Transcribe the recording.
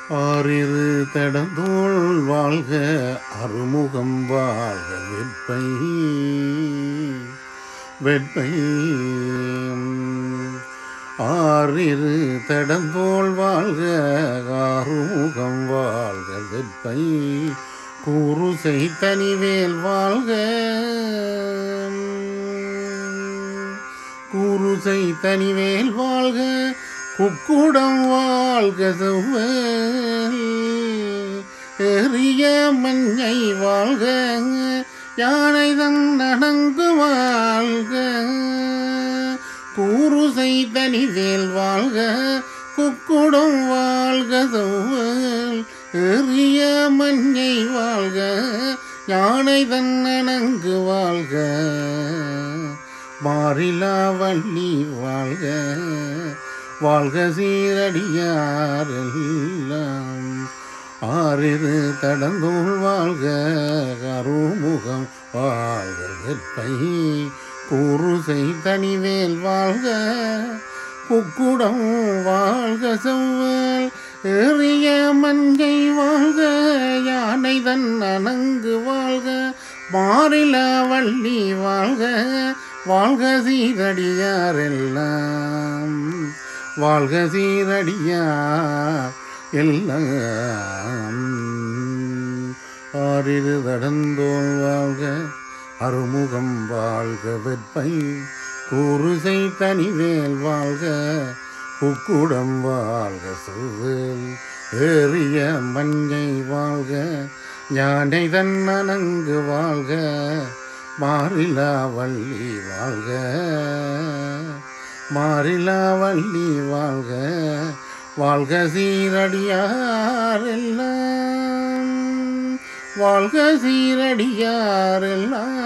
ஆறிரு தடந்தோள் வாழ்க அருமுகம் வாழ்க வெப்பை வெப்பை ஆறிரு தடந்தோள் வாழ்க ஆறுமுகம் வாழ்க வெப்பை கூறுசை தனிவேல் வாழ்க கூறுசை தனிவேல் வாழ்க குக்குடம் வாழ்க செவ்வேல் எறிய மஞ்சை வாழ்க யானை தன் நடங்கு வாழ்க கூறுசை தனிவேல் வாழ்க குக்குடம் வாழ்க செவ்வேல் எறிய மஞ்சை வாழ்க யானை தன் நனங்கு வாழ்க மாறிலா வள்ளி வாழ்க வாழ்க சீரடியாரெல்லாம் ஆறிரு தடந்தோள் வாழ்க கருமுகம் வாழ்க வெப்பை கூறுசை தனிவேல் வாழ்க குக்குடம் வாழ்க செவ்வேல் ஏறிய மஞ்சை வாழ்க யானை தன் அணங்கு வாழ்க மாறில வள்ளி வாழ்க வாழ்க சீரடியாரெல்லாம் வாழ்க சீரடியார் எல்லாம் ஆறிரு தடந்தோள் வாழ்க அருமுகம் வாழ்க வெப்பை கூறுசை தனிவேல் வாழ்க குக்குடம் வாழ்க சுவேல் ஏறிய மஞ்சை வாழ்க யானை தன் அணங்கு வாழ்க மாறிலா வள்ளி வாழ்க மாறிலா வள்ளி வாழ்க வாழ்க சீரடியாரெல்லாம் வாழ்க சீரடியாரெல்லாம்